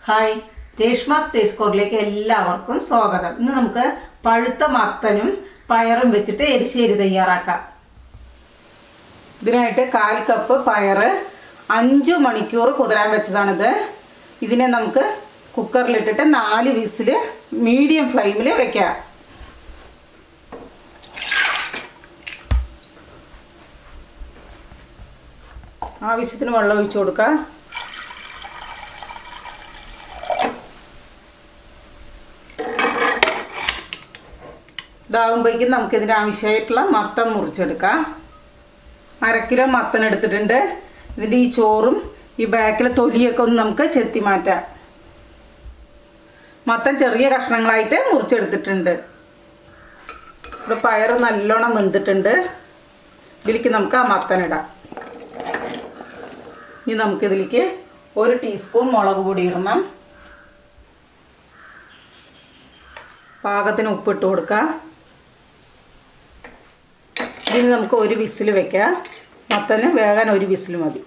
hi Reshma's taste കോറിലേക്ക് എല്ലാവർക്കും സ്വാഗതം ഇന്ന് നമുക്ക് പഴുത്ത മത്തനും പയറും വെച്ചിട്ട് എരിശ്ശേരി തയ്യാറാക്കാം ഇതിനായിട്ട് കാൽ കപ്പ് പയറ് അഞ്ച് മണിക്കൂർ കുതിരാൻ വെച്ചതാണിത് ഇതിനെ നമുക്ക് കുക്കറിലിട്ടിട്ട് നാല് വിസിൽ മീഡിയം ഫ്ലെയിമിൽ വെക്കാം ആവശ്യത്തിന് വെള്ളം ഒഴിച്ചു കൊടുക്കാം ഇതാകുമ്പോഴേക്കും നമുക്കിതിന് ആവശ്യമായിട്ടുള്ള മത്തം മുറിച്ചെടുക്കാം അര കിലോ മത്തൻ എടുത്തിട്ടുണ്ട് ഇതിൻ്റെ ഈ ചോറും ഈ ബാക്കിലെ തൊലിയൊക്കെ ഒന്ന് നമുക്ക് ചെത്തി മാറ്റാം മത്തൻ ചെറിയ കഷ്ണങ്ങളായിട്ട് മുറിച്ചെടുത്തിട്ടുണ്ട് ഇവിടെ പയർ നല്ലോണം വെന്തിട്ടുണ്ട് ഇതിലേക്ക് നമുക്ക് ആ മത്തൻ ഇടാം ഇനി നമുക്കിതിലേക്ക് ഒരു ടീസ്പൂൺ മുളക് പൊടി ഇടണം പാകത്തിന് ഉപ്പിട്ട് കൊടുക്കാം ഇതിന് നമുക്ക് ഒരു വിസിൽ വെക്കാം മത്തന് വേകാൻ ഒരു വിസിൽ മതി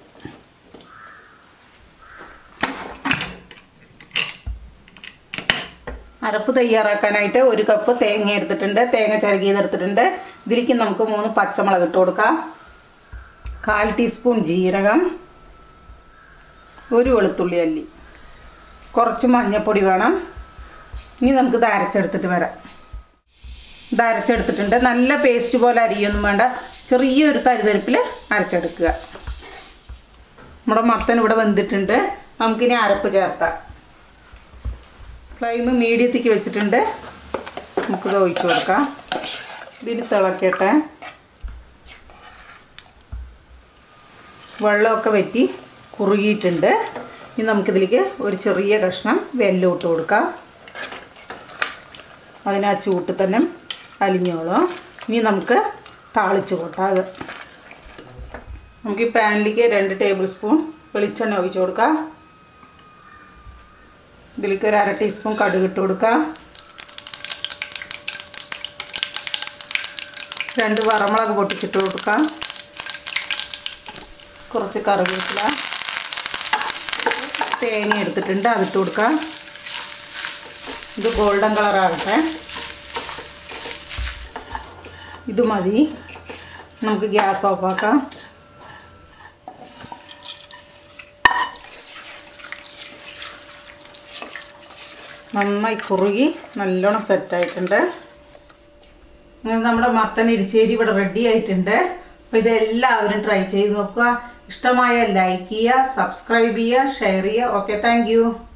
അരപ്പ് തയ്യാറാക്കാനായിട്ട് ഒരു കപ്പ് തേങ്ങ എടുത്തിട്ടുണ്ട് തേങ്ങ ചിരകിയത് എടുത്തിട്ടുണ്ട് ഇതിലേക്ക് നമുക്ക് മൂന്ന് പച്ചമുളക് ഇട്ട് കൊടുക്കാം കാൽ ടീസ്പൂൺ ജീരകം ഒരു വെളുത്തുള്ളി അല്ലി കുറച്ച് മഞ്ഞൾപ്പൊടി വേണം ഇനി നമുക്ക് ഇത് അരച്ചെടുത്തിട്ട് വരാം ഇത് അരച്ചെടുത്തിട്ടുണ്ട് നല്ല പേസ്റ്റ് പോലെ അരിയൊന്നും വേണ്ട ചെറിയൊരു തരിതരിപ്പിൽ അരച്ചെടുക്കുക നമ്മുടെ മത്തൻ ഇവിടെ വെന്തിട്ടുണ്ട് നമുക്കിനി അരപ്പ് ചേർത്താം ഫ്ലെയിം മീഡിയത്തേക്ക് വെച്ചിട്ടുണ്ട് നമുക്കിത് ഒഴിച്ചു കൊടുക്കാം ഇതിന് തിളക്കട്ടെ വെള്ളമൊക്കെ വറ്റി കുറുകിയിട്ടുണ്ട് ഇനി നമുക്കിതിലേക്ക് ഒരു ചെറിയ കഷ്ണം വെല്ലം ഇട്ട് കൊടുക്കാം അതിന് ആ ചൂട്ട് തന്നെ അലിഞ്ഞോളും ഇനി നമുക്ക് താളിച്ച് കൂട്ടാം അത് നമുക്ക് ഈ പാനിലേക്ക് രണ്ട് ടേബിൾ സ്പൂൺ വെളിച്ചെണ്ണ ഒഴിച്ച് കൊടുക്കാം ഇതിലേക്ക് ഒരു അര ടീസ്പൂൺ കടുക് ഇട്ട് കൊടുക്കാം രണ്ട് വറമുളക് പൊട്ടിച്ചിട്ട് കൊടുക്കാം കുറച്ച് കറിവേപ്പില തേങ്ങ എടുത്തിട്ടുണ്ട് അതിട്ട് കൊടുക്കാം ഇത് ഗോൾഡൻ കളറാകട്ടെ ഇത് മതി നമുക്ക് ഗ്യാസ് ഓഫാക്കാം നന്നായി കുറുകി നല്ലോണം സെറ്റായിട്ടുണ്ട് അങ്ങനെ നമ്മുടെ മത്തൻ ഇരിച്ചേരി ഇവിടെ റെഡി ആയിട്ടുണ്ട് അപ്പോൾ ഇതെല്ലാവരും ട്രൈ ചെയ്ത് നോക്കുക ഇഷ്ടമായ ലൈക്ക് ചെയ്യുക സബ്സ്ക്രൈബ് ചെയ്യുക ഷെയർ ചെയ്യുക ഓക്കെ താങ്ക്